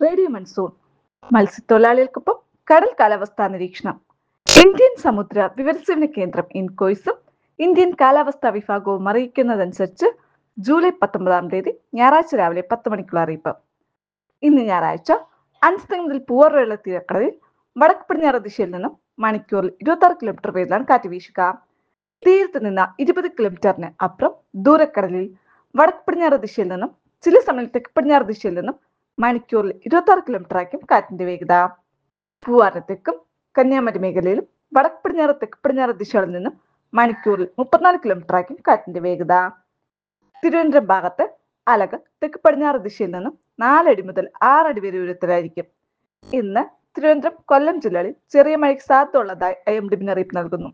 radio monsoon മത്സ്യത്തൊഴിലാളികൾക്കൊപ്പം കടൽ കാലാവസ്ഥാ നിരീക്ഷണം ഇന്ത്യൻ സമുദ്ര വിവരസേവന കേന്ദ്രം ഇൻകോയ്സും ഇന്ത്യൻ കാലാവസ്ഥാ വിഭാഗവും അറിയിക്കുന്നതനുസരിച്ച് ജൂലൈ പത്തൊമ്പതാം തീയതി ഞായറാഴ്ച രാവിലെ പത്ത് മണിക്കുള്ള അറിയിപ്പ് ഇന്ന് ഞായറാഴ്ച അഞ്ച് മുതൽ പൂവർവെള്ള തീരക്കടലിൽ വടക്ക് പടിഞ്ഞാറ് ദിശയിൽ നിന്നും മണിക്കൂറിൽ ഇരുപത്തി ആറ് കിലോമീറ്റർ വേഗത്തിലാണ് കാറ്റ് വീശുക തീരത്ത് നിന്ന് ഇരുപത് കിലോമീറ്ററിന് അപ്പുറം ദൂരക്കടലിൽ വടക്ക് പടിഞ്ഞാറ് ദിശയിൽ നിന്നും ചില സമയം തെക്ക് പടിഞ്ഞാറ് ദിശയിൽ നിന്നും മണിക്കൂറിൽ ഇരുപത്തി ആറ് കിലോമീറ്റർ ആയിരിക്കും കാറ്റിന്റെ വേഗത പൂവാരത്തേക്കും കന്യാകുമാരി മേഖലയിലും വടക്ക് പടിഞ്ഞാറ് തെക്ക് പടിഞ്ഞാറ് ദിശകളിൽ നിന്നും മണിക്കൂറിൽ മുപ്പത്തിനാല് കിലോമീറ്റർ ആയിരിക്കും കാറ്റിന്റെ വേഗത തിരുവനന്തപുരം ഭാഗത്ത് അലകൾ തെക്ക് പടിഞ്ഞാറ് ദിശയിൽ നിന്നും നാലടി മുതൽ ആറടി വരെ ഉയരത്തിലായിരിക്കും ഇന്ന് തിരുവനന്തപുരം കൊല്ലം ജില്ലകളിൽ ചെറിയ മഴയ്ക്ക് സാധ്യത ഉള്ളതായി ഐ എം ഡി മുന്നറിയിപ്പ് നൽകുന്നു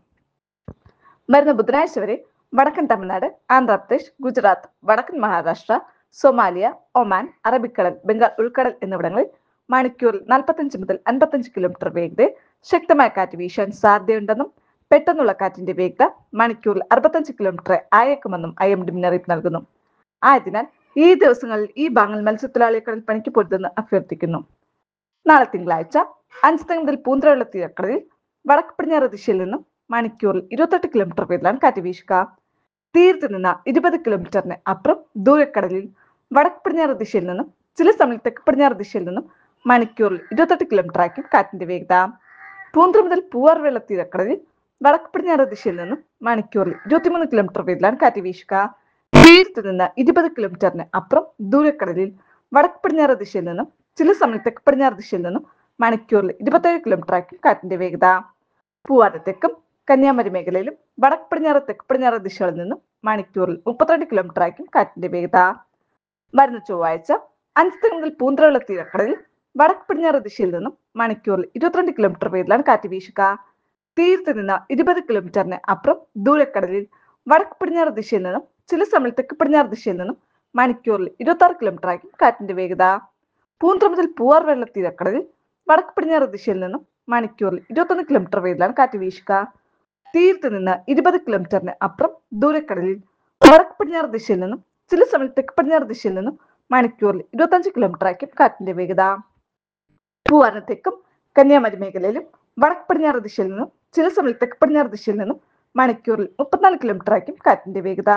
വരുന്ന ബുധനാഴ്ച വരെ വടക്കൻ തമിഴ്നാട് ആന്ധ്രാപ്രദേശ് ഗുജറാത്ത് വടക്കൻ മഹാരാഷ്ട്ര സൊമാലിയ ഒമാൻ അറബിക്കടൽ ബംഗാൾ ഉൾക്കടൽ എന്നിവിടങ്ങളിൽ മണിക്കൂറിൽ നാൽപ്പത്തഞ്ച് മുതൽ അൻപത്തഞ്ച് കിലോമീറ്റർ വേഗതയിൽ ശക്തമായ കാറ്റ് വീശാൻ സാധ്യതയുണ്ടെന്നും പെട്ടെന്നുള്ള കാറ്റിന്റെ വേഗത മണിക്കൂറിൽ അറുപത്തഞ്ച് കിലോമീറ്റർ ആയേക്കുമെന്നും ഐ എം ഡി മുന്നറിയിപ്പ് നൽകുന്നു ആയതിനാൽ ഈ ദിവസങ്ങളിൽ ഈ ഭാഗങ്ങൾ മത്സ്യത്തൊഴിലാളികൾ കടൽ പണിക്ക് പൊരുതെന്ന് അഭ്യർത്ഥിക്കുന്നു നാളെ തിങ്കളാഴ്ച അഞ്ച് മുതൽ പൂന്തറയുള്ള തീരക്കടലിൽ വടക്ക് പടിഞ്ഞാറ് ദിശയിൽ നിന്നും മണിക്കൂറിൽ ഇരുപത്തെട്ട് കിലോമീറ്റർ വേഗത്തിലാണ് കാറ്റ് വീശുക തീരത്ത് നിന്ന് ഇരുപത് കിലോമീറ്ററിന് അപ്പുറം ദൂരക്കടലിൽ വടക്ക് പടിഞ്ഞാറ് ദിശയിൽ നിന്നും ചില സമയം തെക്ക് പടിഞ്ഞാറ് ദിശയിൽ നിന്നും മണിക്കൂറിൽ ഇരുപത്തെട്ട് കിലോമീറ്റർ ആയിരിക്കും കാറ്റിന്റെ വേഗത പൂന്തറ മുതൽ പൂവാർവെള്ള തീരക്കടലിൽ വടക്ക് പടിഞ്ഞാറ് ദിശയിൽ നിന്നും മണിക്കൂറിൽ ഇരുപത്തിമൂന്ന് കിലോമീറ്റർ വേഗത്തിലാണ് കാറ്റ് വീശുക തീരത്ത് നിന്ന് ഇരുപത് കിലോമീറ്ററിന് അപ്പുറം ദൂരക്കടലിൽ വടക്ക് പടിഞ്ഞാറ് ദിശയിൽ നിന്നും ചില സമയം തെക്ക് പടിഞ്ഞാറ് ദിശയിൽ നിന്നും മണിക്കൂറിൽ ഇരുപത്തേഴ് കിലോമീറ്റർ ആയിരിക്കും കാറ്റിന്റെ വേഗത പൂവാരത്തേക്കും കന്യാകുമാരി മേഖലയിലും വടക്ക് പടിഞ്ഞാറ് തെക്ക് പടിഞ്ഞാറ് ദിശകളിൽ നിന്നും മണിക്കൂറിൽ മുപ്പത്തിരണ്ട് കിലോമീറ്റർ ആയിരിക്കും കാറ്റിന്റെ വേഗത വരുന്ന ചൊവ്വാഴ്ച അഞ്ച് മുതൽ പൂന്തറയുള്ള തീരക്കടലിൽ വടക്ക് പടിഞ്ഞാറ് ദിശയിൽ നിന്നും മണിക്കൂറിൽ ഇരുപത്തിരണ്ട് കിലോമീറ്റർ വേഗത്തിലാണ് കാറ്റ് വീശുക തീരത്ത് നിന്ന് ഇരുപത് കിലോമീറ്ററിന് അപ്പുറം ദൂരക്കടലിൽ വടക്ക് പടിഞ്ഞാറ് ദിശയിൽ നിന്നും ചില സമയം തെക്ക് പടിഞ്ഞാറ് ദിശയിൽ നിന്നും മണിക്കൂറിൽ ഇരുപത്തി ആറ് കിലോമീറ്റർ ആയിരിക്കും കാറ്റിന്റെ വേഗത പൂന്തറ മുതൽ പൂവാർ വെള്ള തീരക്കടലിൽ വടക്ക് പടിഞ്ഞാറ് ദിശയിൽ നിന്നും മണിക്കൂറിൽ ഇരുപത്തൊന്ന് കിലോമീറ്റർ വേഗത്തിലാണ് കാറ്റ് വീശുക തീരത്ത് നിന്ന് ഇരുപത് കിലോമീറ്ററിന് അപ്പുറം ദൂരക്കടലിൽ വടക്ക് പടിഞ്ഞാറ് ദിശയിൽ നിന്നും ചില സമയം തെക്ക് പടിഞ്ഞാറ് ദിശയിൽ നിന്നും മണിക്കൂറിൽ ഇരുപത്തഞ്ച് കിലോമീറ്റർ ആയിരിക്കും കാറ്റിന്റെ വേഗത പൂവാനത്തേക്കും കന്യാകുമാരി മേഖലയിലും വടക്ക് പടിഞ്ഞാറ് ദിശയിൽ നിന്നും ചില സമയം തെക്ക് പടിഞ്ഞാറ് ദിശയിൽ നിന്നും മണിക്കൂറിൽ മുപ്പത്തിനാല് കിലോമീറ്റർ ആയിരിക്കും കാറ്റിന്റെ വേഗത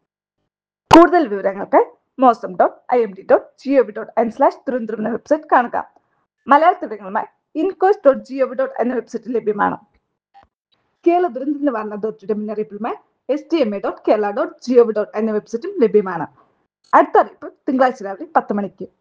കൂടുതൽ വിവരങ്ങൾക്ക് Mausam dot I M D dot gov dot in slash Thiruvananthapuram എന്ന വെബ്സൈറ്റ് കാണുക മലയാള തുടങ്ങളുമായി ഇൻകോസ് ഡോട്ട് ജിഒവി ഡോട്ട് എന്ന വെബ്സൈറ്റ് ലഭ്യമാണ് കേരള ദുരന്ത നിവാരണ അതോറിറ്റിയുടെ മുന്നറിയിപ്പുമായി S T M A dot Kerala dot gov dot എന്ന വെബ്സൈറ്റും ലഭ്യമാണ് അടുത്ത അറിയിപ്പ് തിങ്കളാഴ്ച രാവിലെ പത്ത് മണിക്ക്